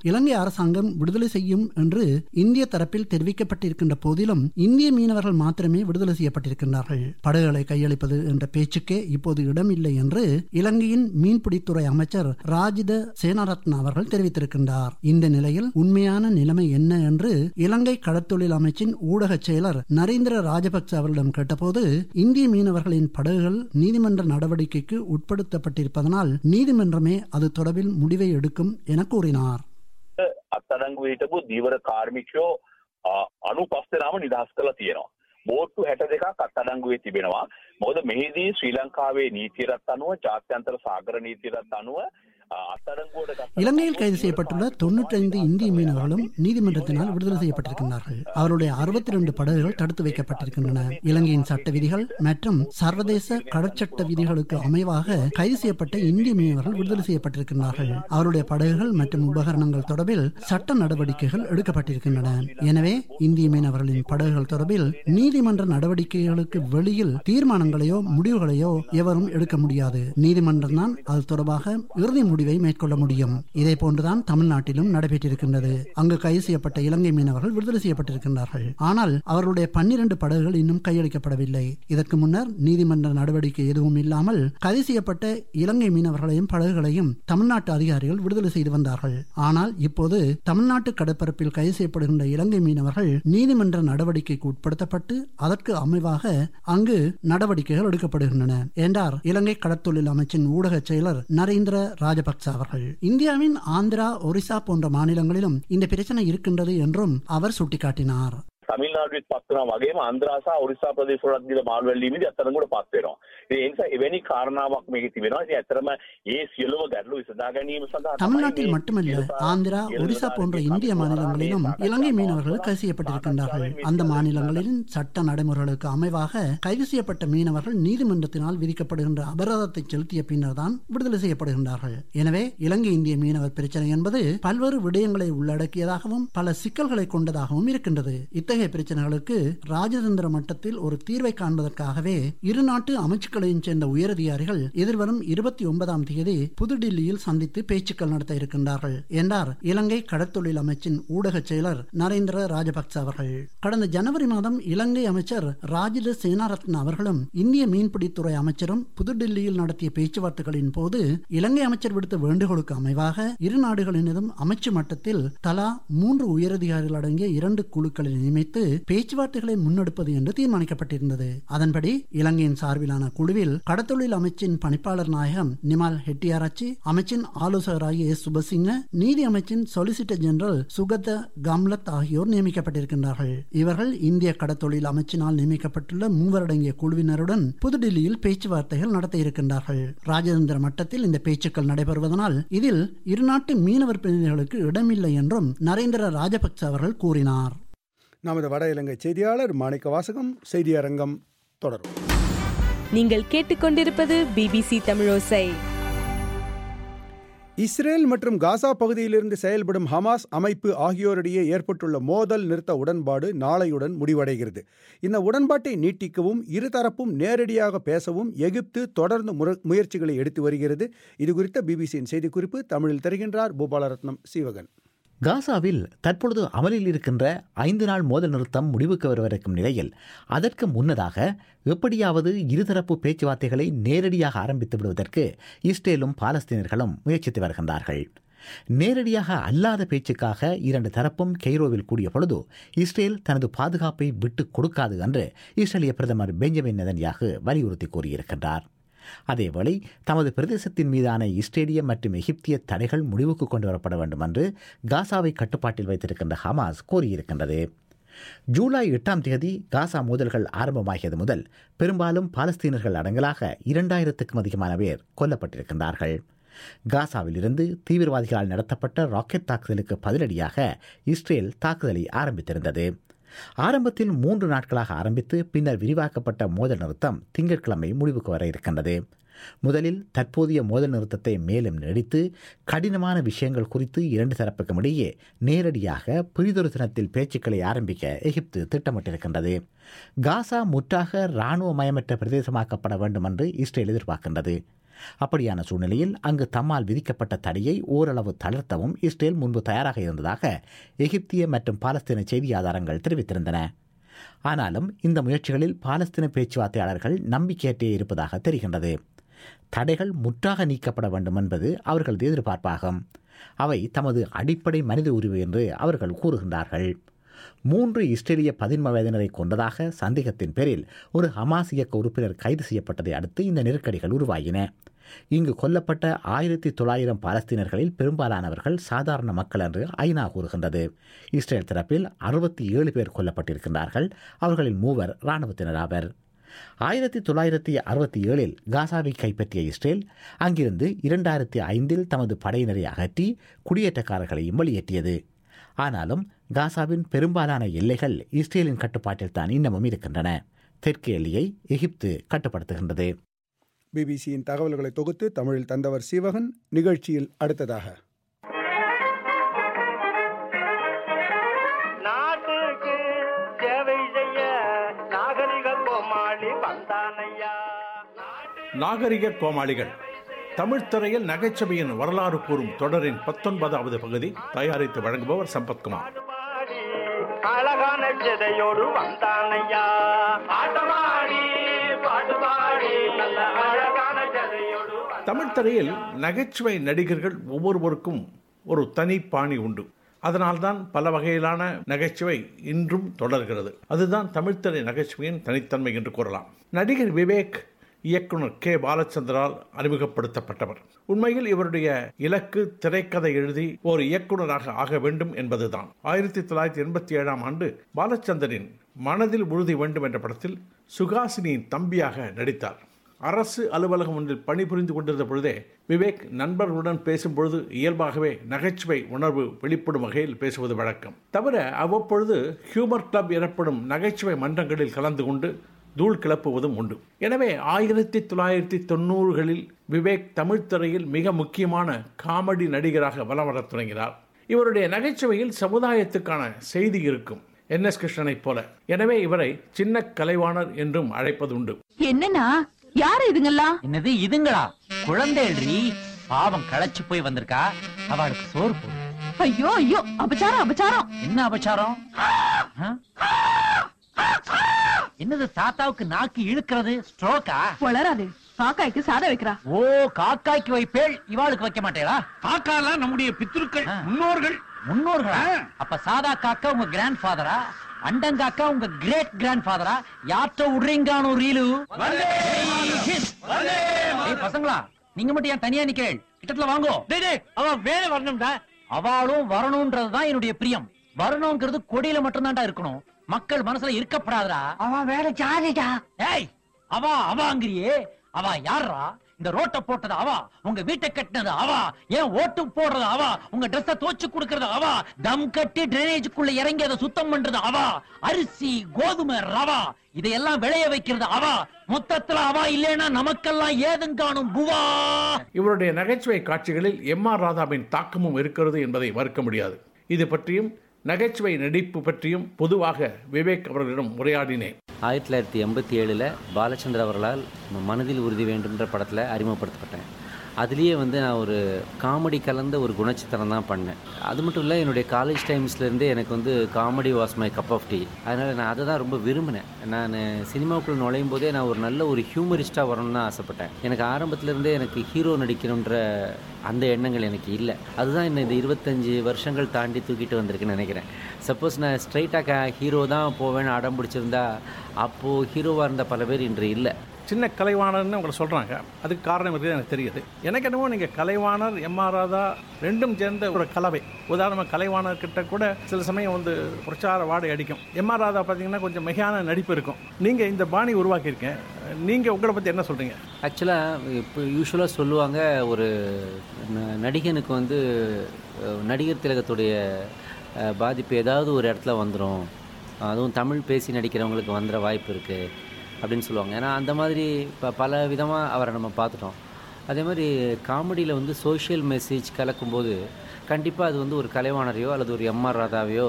அரசாங்கம் விடுதலை செய்யும் என்று இந்திய தரப்பில் தெரிவிக்கப்பட்டிருக்கின்ற போதிலும் இந்திய மீனவர்கள் மாத்திரமே விடுதலை செய்யப்பட்டிருக்கின்றார்கள் படகுகளை கையளிப்பது என்ற பேச்சுக்கே இப்போது இடமில்லை என்று இலங்கையின் மீன்பிடித்துறை அமைச்சர் ராஜித சேனாரத்ன அவர்கள் தெரிவித்திருக்கின்றார் இந்த நிலையில் உண்மையான நிலைமை என்ன என்று இலங்கை கடற்தொழில் அமைச்சின் ஊடக செயலர் நரேந்திர ராஜபக்ச அவரிடம் கேட்டபோது இந்திய மீனவர்களின் படகுகள் நீதிமன்ற நடவடிக்கைக்கு உட்படுத்தப்பட்டிருப்பதனால் நீதிமன்றமே அது தொடர்பில் முடிவை எடுக்கும் என கூறினார் අත්අඩංගුව හිටපු දීවර කාර්මිකයෝ අනු පස්සෙනාම නිදහස් කළ තියෙනවා. බෝට්ටු හැට දෙකක් අත්අඩංගුවේ තිබෙනවා. මොකද මෙහිදී ශ්‍රී ලංකාවේ නීතියටත් අනුව ජාත්‍යන්තර සාගර නීතියටත් අනුව இலங்கையில் கைது செய்யப்பட்டுள்ள தொன்னூற்றி ஐந்து இந்திய மீனவர்களும் நீதிமன்றத்தினால் விடுதலை செய்யப்பட்டிருக்கின்றார்கள் அவருடைய அறுபத்தி ரெண்டு படகுகள் தடுத்து வைக்கப்பட்டிருக்கின்றன இலங்கையின் சட்ட விதிகள் மற்றும் சர்வதேச கடற்சட்ட விதிகளுக்கு அமைவாக கைது செய்யப்பட்ட இந்திய மீனவர்கள் விடுதலை செய்யப்பட்டிருக்கின்றார்கள் அவருடைய படகுகள் மற்றும் உபகரணங்கள் தொடர்பில் சட்ட நடவடிக்கைகள் எடுக்கப்பட்டிருக்கின்றன எனவே இந்திய மீனவர்களின் படகுகள் தொடர்பில் நீதிமன்ற நடவடிக்கைகளுக்கு வெளியில் தீர்மானங்களையோ முடிவுகளையோ எவரும் எடுக்க முடியாது நீதிமன்றம் தான் அது தொடர்பாக இறுதி முடிவை மேற்கொள்ள முடியும் இதே போன்றுதான் தமிழ்நாட்டிலும் நடைபெற்றிருக்கின்றது அங்கு கைது செய்யப்பட்ட இலங்கை மீனவர்கள் விடுதலை செய்யப்பட்டிருக்கின்றார்கள் ஆனால் அவர்களுடைய பன்னிரண்டு படகுகள் இன்னும் கையளிக்கப்படவில்லை இதற்கு முன்னர் நீதிமன்ற நடவடிக்கை எதுவும் இல்லாமல் கைது செய்யப்பட்ட இலங்கை மீனவர்களையும் படகுகளையும் தமிழ்நாட்டு அதிகாரிகள் விடுதலை செய்து வந்தார்கள் ஆனால் இப்போது தமிழ்நாட்டு கடற்பரப்பில் கைது செய்யப்படுகின்ற இலங்கை மீனவர்கள் நீதிமன்ற நடவடிக்கைக்கு உட்படுத்தப்பட்டு அதற்கு அமைவாக அங்கு நடவடிக்கைகள் எடுக்கப்படுகின்றன என்றார் இலங்கை கடற்தொழில் அமைச்சின் ஊடக செயலர் நரேந்திர ராஜபக்ச அவர்கள் இந்தியாவின் ஆந்திரா ஒரிசா போன்ற மாநிலங்களிலும் இந்த பிரச்சனை இருக்கின்றது என்றும் அவர் சுட்டிக்காட்டினார் තමිල්නාඩුවත් පත් වෙනවා වගේම ආන්ධ්‍රා සහ ඔරිස්සා ප්‍රදේශවලත් ගිහලා මාළු වැල්ලීමේදී අත්අඩංගුවට පත් වෙනවා. ඉතින් ඒ නිසා එවැනි කාරණාවක් මේකේ තිබෙනවා. ඉතින් ඇත්තටම ඒ සියලුම ගැටලු විසඳා ගැනීම සඳහා தமிழ்நாட்டில் மட்டுமல்ல ஆந்திரா ஒரிசா போன்ற இந்திய மாநிலங்களிலும் இலங்கை மீனவர்கள் கைது செய்யப்பட்டிருக்கின்றார்கள் அந்த மாநிலங்களின் சட்ட நடைமுறைகளுக்கு அமைவாக கைது செய்யப்பட்ட மீனவர்கள் நீதிமன்றத்தினால் விதிக்கப்படுகின்ற அபராதத்தை செலுத்திய பின்னர் தான் விடுதலை செய்யப்படுகின்றார்கள் எனவே இலங்கை இந்திய மீனவர் பிரச்சனை என்பது பல்வேறு விடயங்களை உள்ளடக்கியதாகவும் பல சிக்கல்களை கொண்டதாகவும் இருக்கின்றது இத்தகைய பிரச்சனைகளுக்கு ராஜதந்திர மட்டத்தில் ஒரு தீர்வை காண்பதற்காகவே இரு நாட்டு அமைச்சுக்களையும் சேர்ந்த உயரதிகாரிகள் எதிர்வரும் இருபத்தி ஒன்பதாம் தேதி புதுடில்லியில் சந்தித்து பேச்சுக்கள் நடத்த இருக்கின்றார்கள் என்றார் இலங்கை கடற்தொழில் அமைச்சின் ஊடக செயலர் நரேந்திர ராஜபக்ச அவர்கள் கடந்த ஜனவரி மாதம் இலங்கை அமைச்சர் ராஜித சேனாரத்ன அவர்களும் இந்திய மீன்பிடித்துறை அமைச்சரும் புதுடில்லியில் நடத்திய பேச்சுவார்த்தைகளின் போது இலங்கை அமைச்சர் விடுத்த வேண்டுகோளுக்கு அமைவாக இரு நாடுகளினதும் அமைச்சு மட்டத்தில் தலா மூன்று உயரதிகாரிகள் அடங்கிய இரண்டு குழுக்களை நியமித்து பேச்சுவார்த்தைகளை முன்னெடுப்பது என்று தீர்மானிக்கப்பட்டிருந்தது அதன்படி இலங்கையின் சார்பிலான குழுவில் கடத்தொழில் அமைச்சின் பணிப்பாளர் நாயகம் நிமால் ஹெட்டியாராச்சி அமைச்சின் ஆலோசகராகிய எஸ் சுபசிங்க நீதி அமைச்சின் சொலிசிட்டர் ஜெனரல் சுகத கம்லத் ஆகியோர் நியமிக்கப்பட்டிருக்கின்றார்கள் இவர்கள் இந்திய கடத்தொழில் அமைச்சினால் நியமிக்கப்பட்டுள்ள மூவரடங்கிய குழுவினருடன் புதுடில்லியில் பேச்சுவார்த்தைகள் நடத்த இருக்கின்றார்கள் ராஜதந்திர மட்டத்தில் இந்த பேச்சுக்கள் நடைபெறுவதனால் இதில் இருநாட்டு மீனவர் பிரதிநிதிகளுக்கு இடமில்லை என்றும் நரேந்திர ராஜபக்ச அவர்கள் கூறினார் நமது வட இலங்கை செய்தியாளர் மாணிக்க வாசகம் செய்தி அரங்கம் தொடரும் நீங்கள் கேட்டுக்கொண்டிருப்பது பிபிசி தமிழோசை இஸ்ரேல் மற்றும் காசா பகுதியிலிருந்து செயல்படும் ஹமாஸ் அமைப்பு ஆகியோரிடையே ஏற்பட்டுள்ள மோதல் நிறுத்த உடன்பாடு நாளையுடன் முடிவடைகிறது இந்த உடன்பாட்டை நீட்டிக்கவும் இருதரப்பும் நேரடியாக பேசவும் எகிப்து தொடர்ந்து முயற்சிகளை எடுத்து வருகிறது இது குறித்த பிபிசியின் செய்திக்குறிப்பு தமிழில் தருகின்றார் பூபாலரத்னம் சீவகன் காசாவில் தற்பொழுது அமலில் இருக்கின்ற ஐந்து நாள் மோதல் நிறுத்தம் முடிவுக்கு வரவிருக்கும் நிலையில் அதற்கு முன்னதாக எப்படியாவது இருதரப்பு பேச்சுவார்த்தைகளை நேரடியாக ஆரம்பித்து விடுவதற்கு இஸ்ரேலும் பாலஸ்தீனர்களும் முயற்சித்து வருகின்றார்கள் நேரடியாக அல்லாத பேச்சுக்காக இரண்டு தரப்பும் கெய்ரோவில் கூடிய பொழுது இஸ்ரேல் தனது பாதுகாப்பை விட்டுக் கொடுக்காது என்று இஸ்ரேலிய பிரதமர் பெஞ்சமின் நெதன்யாகு வலியுறுத்தி கூறியிருக்கின்றார் அதேவேளை தமது பிரதேசத்தின் மீதான இஸ்ரேலிய மற்றும் எகிப்திய தடைகள் முடிவுக்கு கொண்டு வரப்பட வேண்டும் என்று காசாவை கட்டுப்பாட்டில் வைத்திருக்கின்ற ஹமாஸ் கோரியிருக்கின்றது ஜூலை எட்டாம் தேதி காசா மோதல்கள் ஆரம்பமாகியது முதல் பெரும்பாலும் பாலஸ்தீனர்கள் அடங்கலாக இரண்டாயிரத்துக்கும் அதிகமான பேர் கொல்லப்பட்டிருக்கின்றார்கள் காசாவில் இருந்து தீவிரவாதிகளால் நடத்தப்பட்ட ராக்கெட் தாக்குதலுக்கு பதிலடியாக இஸ்ரேல் தாக்குதலை ஆரம்பித்திருந்தது ஆரம்பத்தில் மூன்று நாட்களாக ஆரம்பித்து பின்னர் விரிவாக்கப்பட்ட மோதல் நிறுத்தம் திங்கட்கிழமை முடிவுக்கு வர இருக்கின்றது முதலில் தற்போதைய மோதல் நிறுத்தத்தை மேலும் நீடித்து கடினமான விஷயங்கள் குறித்து இரண்டு தரப்புக்கும் இடையே நேரடியாக பிரிதொரு தினத்தில் பேச்சுக்களை ஆரம்பிக்க எகிப்து திட்டமிட்டிருக்கின்றது காசா முற்றாக இராணுவமயமற்ற பிரதேசமாக்கப்பட வேண்டும் என்று இஸ்ரேல் எதிர்பார்க்கின்றது அப்படியான சூழ்நிலையில் அங்கு தம்மால் விதிக்கப்பட்ட தடையை ஓரளவு தளர்த்தவும் இஸ்ரேல் முன்பு தயாராக இருந்ததாக எகிப்திய மற்றும் பாலஸ்தீன செய்தி ஆதாரங்கள் தெரிவித்திருந்தன ஆனாலும் இந்த முயற்சிகளில் பாலஸ்தீன பேச்சுவார்த்தையாளர்கள் நம்பிக்கையற்றே இருப்பதாக தெரிகின்றது தடைகள் முற்றாக நீக்கப்பட வேண்டும் என்பது அவர்களது எதிர்பார்ப்பாகும் அவை தமது அடிப்படை மனித உரிமை என்று அவர்கள் கூறுகின்றார்கள் மூன்று இஸ்ரேலிய பதின்ம வயதினரை கொண்டதாக சந்தேகத்தின் பேரில் ஒரு ஹமாஸ் இயக்க உறுப்பினர் கைது செய்யப்பட்டதை அடுத்து இந்த நெருக்கடிகள் உருவாகின இங்கு கொல்லப்பட்ட ஆயிரத்தி தொள்ளாயிரம் பாலஸ்தீனர்களில் பெரும்பாலானவர்கள் சாதாரண மக்கள் என்று ஐநா கூறுகின்றது இஸ்ரேல் தரப்பில் அறுபத்தி ஏழு பேர் கொல்லப்பட்டிருக்கின்றார்கள் அவர்களில் மூவர் இராணுவத்தினர் ஆவர் ஆயிரத்தி தொள்ளாயிரத்தி அறுபத்தி ஏழில் காசாவை கைப்பற்றிய இஸ்ரேல் அங்கிருந்து இரண்டாயிரத்தி ஐந்தில் தமது படையினரை அகற்றி குடியேற்றக்காரர்களையும் வெளியேற்றியது ஆனாலும் காசாவின் பெரும்பாலான எல்லைகள் இஸ்ரேலின் கட்டுப்பாட்டில் தான் இன்னமும் இருக்கின்றன தெற்கு எல்லையை எகிப்து கட்டுப்படுத்துகின்றது பிபிசியின் தகவல்களை தொகுத்து தமிழில் தந்தவர் சீவகன் நிகழ்ச்சியில் அடுத்ததாக நாட்டுக்கு சேவை செய்ய நாகரிக கோமாளி வந்தானையா நாகரிக கோமாளிகள் தமிழ் திரையில் நகைச்சுவையின் வரலாறு கூறும் தொடரின் பத்தொன்பதாவது பகுதி தயாரித்து வழங்குபவர் சம்பத்குமார் அழகான சிதையோடு வந்தானையா பாட்டுமாடி பாட்டுமாடி நல்ல அழகான சிதையோடு தமிழ் திரையில் நகைச்சுவை நடிகர்கள் ஒவ்வொருவருக்கும் ஒரு தனி பாணி உண்டு அதனால்தான் பல வகையிலான நகைச்சுவை இன்றும் தொடர்கிறது அதுதான் தமிழ்த்திரை நகைச்சுவையின் தனித்தன்மை என்று கூறலாம் நடிகர் விவேக் இயக்குனர் கே பாலச்சந்தரால் அறிமுகப்படுத்தப்பட்டவர் உண்மையில் இவருடைய இலக்கு திரைக்கதை எழுதி ஒரு இயக்குனராக ஆக வேண்டும் என்பதுதான் ஆயிரத்தி தொள்ளாயிரத்தி எண்பத்தி ஏழாம் ஆண்டு பாலச்சந்தரின் மனதில் உறுதி வேண்டும் என்ற படத்தில் சுகாசினியின் தம்பியாக நடித்தார் அரசு அலுவலகம் ஒன்றில் பணிபுரிந்து கொண்டிருந்த பொழுதே விவேக் நண்பர்களுடன் பேசும்பொழுது இயல்பாகவே நகைச்சுவை உணர்வு வெளிப்படும் வகையில் பேசுவது வழக்கம் தவிர அவ்வப்பொழுது ஹியூமர் கிளப் எனப்படும் நகைச்சுவை மன்றங்களில் கலந்து கொண்டு தூள் கிளப்புவதும் உண்டு எனவே ஆயிரத்தி தொள்ளாயிரத்தி தொண்ணூறுகளில் விவேக் தமிழ் திரையில் மிக முக்கியமான காமெடி நடிகராக வலம் வரத் தொடங்கினார் இவருடைய நகைச்சுவையில் சமுதாயத்துக்கான செய்தி இருக்கும் என் எஸ் கிருஷ்ணனைப் போல எனவே இவரை சின்ன கலைவாணர் என்றும் அழைப்பது உண்டு என்னன்னா யாரு இதுங்கெல்லாம் என்னது இதுங்களா குழந்தையல்றி பாவம் களைச்சு போய் வந்திருக்கா அவளுக்கு சோறு போடு ஐயோ ஐயோ அபச்சாரம் அபச்சாரம் என்ன அபச்சாரம் ஆ? என்னது தாத்தாவுக்கு நாக்கு இழுக்கிறது ஸ்ட்ரோக்கா வளராது காக்காய்க்கு சாதம் வைக்கிறா ஓ காக்காய்க்கு வைப்பேள் இவாளுக்கு வைக்க மாட்டேளா காக்காலாம் நம்முடைய பித்திருக்கள் முன்னோர்கள் முன்னோர்களா அப்ப சாதா காக்கா உங்க கிராண்ட் ஃபாதரா அண்டங்காக்கா உங்க கிரேட் கிராண்ட் ஃபாதரா யார்ட்ட விடுறீங்கானோ ரீலு ஏய் பசங்களா நீங்க மட்டும் ஏன் தனியா நிக்கிறேன் கிட்டத்துல வாங்கோ அவன் வேற வரணும்டா அவளும் வரணும்ன்றதுதான் என்னுடைய பிரியம் வரணுங்கிறது கொடியில மட்டும்தான்டா இருக்கணும் மக்கள் மனசுல இருக்கப்படாதா அவன் வேற ஜாதிடா ஏய் அவ அவாங்கிறியே அவ யாரா இந்த ரோட்ட போட்டது அவா உங்க வீட்டை கட்டினது அவா ஏன் ஓட்டு போடுறது அவா உங்க ட்ரெஸ்ஸ தோச்சு கொடுக்கறது அவா தம் கட்டி டிரைனேஜுக்குள்ள இறங்கி அதை சுத்தம் பண்றது அவா அரிசி கோதுமை ரவா இதையெல்லாம் விளைய வைக்கிறது அவா மொத்தத்துல அவா இல்லைன்னா நமக்கெல்லாம் ஏதும் காணும் புவா இவருடைய நகைச்சுவை காட்சிகளில் எம் ஆர் ராதாவின் தாக்கமும் இருக்கிறது என்பதை மறுக்க முடியாது இது பற்றியும் நகைச்சுவை நடிப்பு பற்றியும் பொதுவாக விவேக் அவர்களிடம் உரையாடினேன் ஆயிரத்தி தொள்ளாயிரத்தி எண்பத்தி ஏழில் பாலச்சந்திர அவர்களால் மனதில் உறுதி வேண்டும்ன்ற படத்தில் அறிமுகப்படுத்தப்பட்டேன் அதுலேயே வந்து நான் ஒரு காமெடி கலந்த ஒரு குணச்சித்திரம் தான் பண்ணேன் அது மட்டும் இல்லை என்னுடைய காலேஜ் டைம்ஸ்லேருந்தே எனக்கு வந்து comedy was my cup of tea அதனால் நான் அதை தான் ரொம்ப விரும்பினேன் நான் சினிமாவுக்குள்ள நுழையும் போதே நான் ஒரு நல்ல ஒரு ஹியூமரிஸ்டாக வரணும்னு தான் ஆசைப்பட்டேன் எனக்கு ஆரம்பத்துலேருந்தே எனக்கு ஹீரோ நடிக்கணுன்ற அந்த எண்ணங்கள் எனக்கு இல்லை அதுதான் என்ன இந்த இருபத்தஞ்சி வருஷங்கள் தாண்டி தூக்கிட்டு வந்திருக்குன்னு நினைக்கிறேன் சப்போஸ் நான் ஸ்ட்ரைட்டாக ஹீரோ தான் போவேன்னு அடம் பிடிச்சிருந்தா அப்போது ஹீரோவாக இருந்த பல பேர் இன்று இல்லை சின்ன கலைவாணர்னு உங்களை சொல்கிறாங்க அதுக்கு காரணம் இருக்குது எனக்கு தெரியுது எனக்கு என்னமோ நீங்கள் கலைவாணர் எம்ஆர் ராதா ரெண்டும் சேர்ந்த ஒரு கலவை உதாரணமாக கலைவாணர் கிட்ட கூட சில சமயம் வந்து பிரச்சார வாடை அடிக்கும் எம்ஆர் ராதா பார்த்தீங்கன்னா கொஞ்சம் மிகையான நடிப்பு இருக்கும் நீங்கள் இந்த பாணி உருவாக்கியிருக்கேன் நீங்கள் உங்களை பற்றி என்ன சொல்கிறீங்க ஆக்சுவலாக இப்போ யூஸ்வலாக சொல்லுவாங்க ஒரு ந- நடிகனுக்கு வந்து அஹ், நடிகர் திலகத்துடைய அஹ், பாதிப்பு ஏதாவது ஒரு இடத்துல வந்துடும் அதுவும் தமிழ் பேசி நடிக்கிறவங்களுக்கு வந்துட வாய்ப்பு இருக்குது அப்படின்னு சொல்லுவாங்க ஏன்னா அந்த மாதிரி இப்போ பல விதமாக அவரை நம்ம பார்த்துட்டோம் அதே மாதிரி காமெடியில் வந்து சோஷியல் மெசேஜ் கலக்கும்போது கண்டிப்பாக அது வந்து ஒரு கலைவாணரையோ அல்லது ஒரு எம்ஆர் ராதாவையோ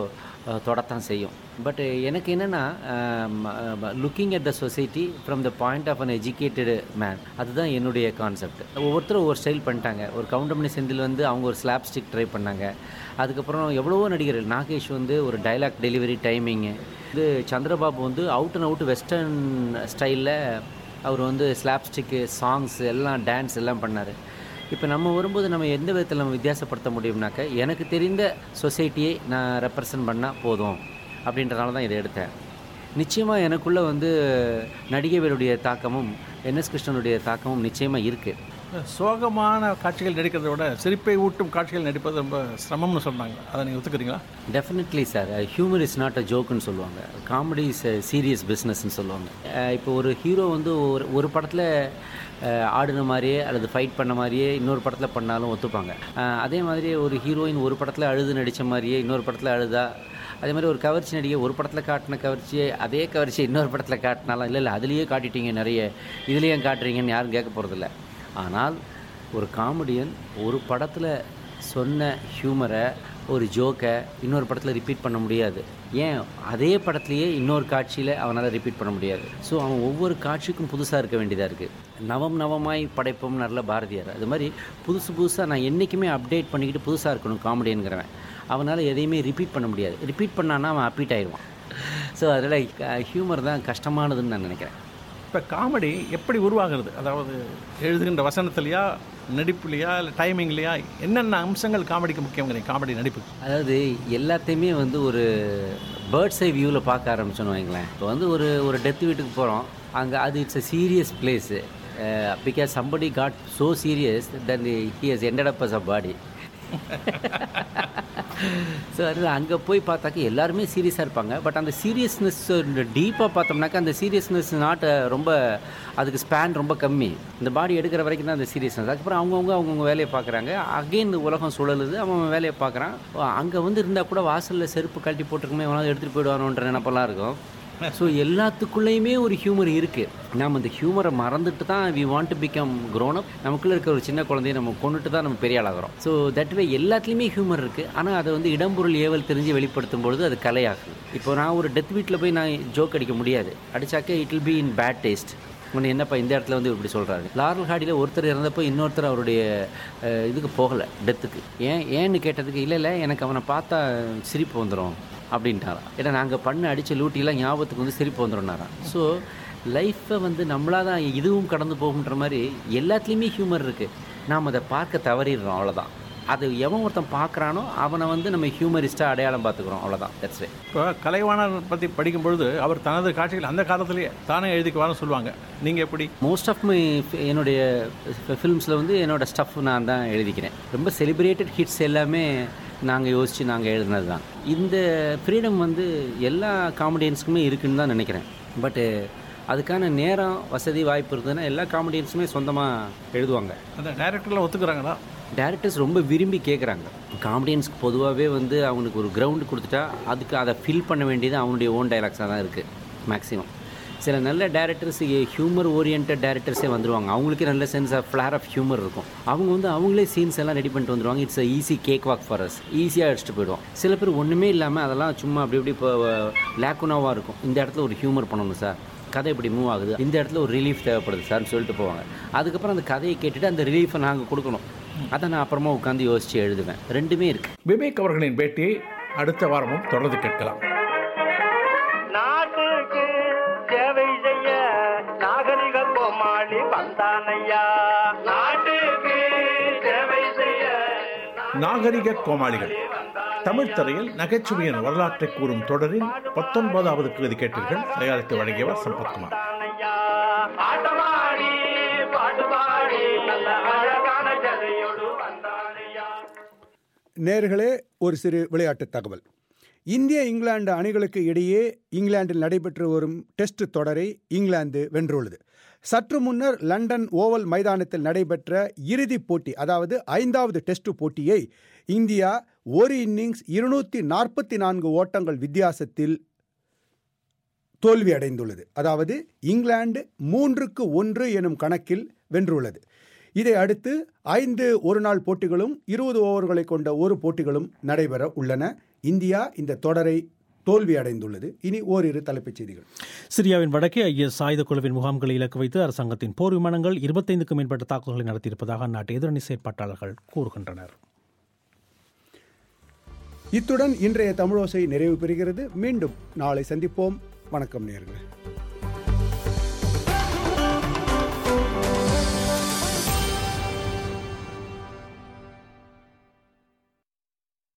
தொடத்தான் செய்யும் பட் எனக்கு என்னென்னா looking at the society from the point of an educated man அதுதான் என்னுடைய கான்செப்ட் ஒவ்வொருத்தரும் ஒவ்வொரு ஸ்டைல் பண்ணிட்டாங்க ஒரு கவுண்டமணி செந்தில் வந்து அவங்க ஒரு ஸ்லாப் ஸ்டிக் ட்ரை பண்ணாங்க அதுக்கப்புறம் எவ்வளவோ நடிகர்கள் நாகேஷ் வந்து ஒரு டைலாக் டெலிவரி டைமிங்கு இது சந்திரபாபு வந்து அவுட் அண்ட் அவுட் வெஸ்டர்ன் ஸ்டைலில் அவர் வந்து ஸ்லாப் ஸ்டிக்கு சாங்ஸ் எல்லாம் டான்ஸ் எல்லாம் பண்ணார் இப்போ நம்ம வரும்போது நம்ம எந்த விதத்தில் நம்ம வித்தியாசப்படுத்த முடியும்னாக்க எனக்கு தெரிந்த சொசைட்டியை நான் ரெப்ரசன்ட் பண்ணால் போதும் அப்படின்றனால தான் இதை எடுத்தேன் நிச்சயமாக எனக்குள்ளே வந்து நடிகைகளுடைய தாக்கமும் என்எஸ் கிருஷ்ணனுடைய தாக்கமும் நிச்சயமாக இருக்குது சோகமான காட்சிகள் நடிக்கிறத விட சிரிப்பை ஊட்டும் காட்சிகள் நடிப்பது ரொம்ப சிரமம்னு சொன்னாங்க அதை நீங்கள் ஒத்துக்கிறீங்களா definitely sir humour is not a ஜோக்குன்னு சொல்லுவாங்க காமெடி இஸ் சீரியஸ் பிஸ்னஸ்ன்னு சொல்லுவாங்க அஹ் இப்போ ஒரு ஹீரோ வந்து ஒரு ஒரு படத்தில் ஆடின மாதிரியே அல்லது ஃபைட் பண்ண மாதிரியே இன்னொரு படத்தில் பண்ணாலும் ஒத்துப்பாங்க அஹ் அதே மாதிரி ஒரு ஹீரோயின் ஒரு படத்தில் அழுது நடித்த மாதிரியே இன்னொரு படத்தில் அழுதா அதே மாதிரி ஒரு கவர்ச்சி நடிகை ஒரு படத்தில் காட்டின கவர்ச்சியை அதே கவர்ச்சியை இன்னொரு படத்தில் காட்டினாலும் இல்லை இல்லை அதுலேயே காட்டிட்டீங்க நிறைய இதுலேயும் காட்டுறீங்கன்னு யாரும் கேட்க போகிறதில்ல ஆனால் ஒரு காமெடியன் ஒரு படத்தில் சொன்ன ஹியூமரை ஒரு ஜோக்கை இன்னொரு படத்தில் ரிப்பீட் பண்ண முடியாது ஏன் அதே படத்துலையே இன்னொரு காட்சியில் அவனால் ரிப்பீட் பண்ண முடியாது ஸோ அவன் ஒவ்வொரு காட்சிக்கும் புதுசாக இருக்க வேண்டியதாக இருக்குது நவம் நவமாய் படைப்போம் நல்ல பாரதியார் அது மாதிரி புதுசு புதுசாக நான் என்றைக்குமே அப்டேட் பண்ணிக்கிட்டு புதுசாக இருக்கணும் காமெடிங்கிறவன் அவனால் எதையுமே ரிப்பீட் பண்ண முடியாது ரிப்பீட் பண்ணான்னா அவன் அப்பீட் ஆயிடுவான் ஸோ அதில் ஹியூமர் தான் கஷ்டமானதுன்னு நான் நினைக்கிறேன் இப்போ காமெடி எப்படி உருவாகிறது அதாவது எழுதுகின்ற வசனத்துலையா நடிப்புலையா இல்லை டைமிங்லையா என்னென்ன அம்சங்கள் காமெடிக்கு முக்கியங்கிறீங்க காமெடி நடிப்பு அதாவது எல்லாத்தையுமே வந்து ஒரு பேர்ட்ஸ் ஐ வியூவில் பார்க்க ஆரம்பிச்சோன்னு வைங்களேன் இப்போ வந்து ஒரு ஒரு டெத் வீட்டுக்கு போகிறோம் அங்கே அது it's a serious place because somebody got so serious then he has ended up as a body so அது அங்கே போய் பார்த்தாக்க எல்லாருமே சீரியஸாக இருப்பாங்க பட் அந்த சீரியஸ்னஸ் டீப்பாக பார்த்தோம்னாக்கா அந்த சீரியஸ்னஸ் நாட் ரொம்ப அதுக்கு ஸ்பேன் ரொம்ப கம்மி இந்த பாடி எடுக்கிற வரைக்கும் தான் அந்த சீரியஸ்னஸ் அதுக்கப்புறம் அவங்கவுங்க அவங்கவுங்க வேலையை பார்க்குறாங்க அகைன் இந்த உலகம் சுழலுது அவன் அவன் வேலையை பார்க்குறான் அங்கே வந்து இருந்தால் கூட வாசலில் செருப்பு கழட்டி போட்டிருக்குமே எவனாவது எடுத்துகிட்டு போயிடுவானோன்ற நினப்பெல்லாம் இருக்கும் ஸோ எல்லாத்துக்குள்ளேயுமே ஒரு ஹியூமர் இருக்குது நாம் அந்த ஹியூமரை மறந்துட்டு தான் we want to become grown up நமக்குள்ளே இருக்க ஒரு சின்ன குழந்தைய நம்ம கொண்டுட்டு தான் நம்ம பெரிய ஆளாகிறோம் ஸோ தட் வே எல்லாத்துலேயுமே ஹியூமர் இருக்குது ஆனால் அதை வந்து இடம்பொருள் ஏவல் தெரிஞ்சு வெளிப்படுத்தும் பொழுது அது கலையாகும் இப்போ நான் ஒரு டெத் வீட்டில் போய் நான் ஜோக் அடிக்க முடியாது அடிச்சாக்க it will be in bad taste உன்னை என்னப்பா இந்த இடத்துல வந்து இப்படி சொல்கிறாரு லாரல் ஹாடியில் ஒருத்தர் இறந்தப்போ இன்னொருத்தர் அவருடைய அஹ், இதுக்கு போகலை டெத்துக்கு ஏன் ஏன்னு கேட்டதுக்கு இல்லை இல்லை எனக்கு அவனை பார்த்தா சிரிப்பு வந்துடும் அப்படின்ட்டாராம் ஏன்னா நாங்கள் பண்ண அடித்த லூட்டிலாம் ஞாபகத்துக்கு வந்து சிரிப்பு வந்துடும்னாராம் ஸோ லைஃப்பை வந்து நம்மளாக தான் இதுவும் கடந்து போகுன்ற மாதிரி எல்லாத்துலேயுமே ஹியூமர் இருக்குது நாம் அதை பார்க்க தவறிடுறோம் அவ்வளோதான் அது எவன் ஒருத்தன் பார்க்குறானோ அவனை வந்து நம்ம ஹியூமரிஸ்ட்டாக அடையாளம் பார்த்துக்குறோம் அவ்வளோதான் தட்ஸ் வே இப்போ கலைவாணர் பற்றி படிக்கும் பொழுது அவர் தனது காட்சிகள் அந்த காலத்திலேயே தானே எழுதிக்குவான்னு சொல்லுவாங்க நீங்கள் எப்படி மோஸ்ட் ஆஃப் மை என்னுடைய ஃபிலிம்ஸில் வந்து என்னோட ஸ்டஃப் நான் தான் எழுதிக்கிறேன் ரொம்ப செலிப்ரேட்டட் ஹிட்ஸ் எல்லாமே நாங்கள் யோசித்து நாங்கள் எழுதினது தான் இந்த ஃப்ரீடம் வந்து எல்லா காமெடியன்ஸுக்குமே இருக்குன்னு தான் நினைக்கிறேன் பட்டு அதுக்கான நேரம் வசதி வாய்ப்பு இருந்ததுன்னா எல்லா காமெடியன்ஸுமே சொந்தமாக எழுதுவாங்க அந்த டைரக்டர்லாம் ஒத்துக்குறாங்களா டேரக்டர்ஸ் ரொம்ப விரும்பி கேட்குறாங்க காமெடியன்ஸ்க்கு பொதுவாகவே வந்து அவனுக்கு ஒரு கிரவுண்டு கொடுத்துட்டா அதுக்கு அதை ஃபில் பண்ண வேண்டியது அவனுடைய ஓன் டைலாக்ஸாக தான் இருக்குது மேக்ஸிமம் சில நல்ல டேரக்டர்ஸ் ஹியூமர் ஓரியன்ட் டேரக்டர்ஸே வந்துருவாங்க அவங்களுக்கே நல்ல sense of flair of humour இருக்கும் அவங்க வந்து அவங்களே சீன்ஸ் எல்லாம் ரெடி பண்ணிட்டு வந்துருவாங்க it's easy cake walk for us ஈஸியாக அடிச்சுட்டு போயிடுவோம் சில பேர் ஒன்றுமே இல்லாமல் அதெல்லாம் சும்மா அப்படி இப்படி இப்போ லேக்குனாவாக இருக்கும் இந்த இடத்துல ஒரு ஹியூமர் பண்ணணும் சார் கதை இப்படி மூவ் ஆகுது இந்த இடத்துல ஒரு ரிலீஃப் தேவைப்படுது சார்னு சொல்லிட்டு போவாங்க அதுக்கப்புறம் அந்த கதையை கேட்டுட்டு அந்த ரிலீஃபை நாங்கள் கொடுக்கணும் அதை நான் அப்புறமா உட்காந்து யோசித்து எழுதுவேன் ரெண்டுமே இருக்குது விவேக் அவர்களின் பேட்டியை அடுத்த வாரமும் தொடர்ந்து கேட்கலாம் நாட்டுக்கு சேவை செய்ய நாகரிக கோமாளி வந்தானையா நாட்டுக்கு சேவை செய்ய நாகரிக கோமாளிகள் தமிழ் திரையில் நகைச்சுவையின் வரலாற்றை கூறும் தொடரின் பத்தொன்பதாவது பகுதி கேட்டீர்கள் தயாரித்து வழங்கியவர் சம்பத்குமார் ஆட்டமாடி பாட்டு பாடி நல்ல அழகான ஜதையோடு வந்தானையா நேர்களே ஒரு சிறு விளையாட்டுத் தகவல் இந்திய இங்கிலாந்து அணிகளுக்கு இடையே இங்கிலாந்தில் நடைபெற்று வரும் டெஸ்ட் தொடரை இங்கிலாந்து வென்றுள்ளது சற்று முன்னர் லண்டன் ஓவல் மைதானத்தில் நடைபெற்ற இறுதிப் போட்டி அதாவது ஐந்தாவது டெஸ்ட் போட்டியை இந்தியா ஒரு இன்னிங்ஸ் இருநூத்தி நாற்பத்தி நான்கு ஓட்டங்கள் வித்தியாசத்தில் தோல்வி அடைந்துள்ளது அதாவது இங்கிலாந்து மூன்றுக்கு ஒன்று எனும் கணக்கில் வென்றுள்ளது இதை அடுத்து ஐந்து ஒருநாள் போட்டிகளும் இருபது ஓவர்களை கொண்ட ஒரு போட்டிகளும் நடைபெற உள்ளன இந்தியா இந்த தொடரை தோல்வி அடைந்துள்ளது இனி ஓரிரு தலைப்புச் செய்திகள் சிரியாவின் வடக்கே ஐஎஸ் ஆயுத குழுவின் முகாம்களை இலக்கு வைத்து அரசாங்கத்தின் போர் விமானங்கள் இருபத்தைந்துக்கும் மேற்பட்ட தாக்குதல்களை நடத்தியிருப்பதாக அந்நாட்டு எதிரணி செயற்பாட்டாளர்கள் கூறுகின்றனர் இத்துடன் இன்றைய தமிழோசை நிறைவு பெறுகிறது மீண்டும் நாளை சந்திப்போம் வணக்கம் நேர்களே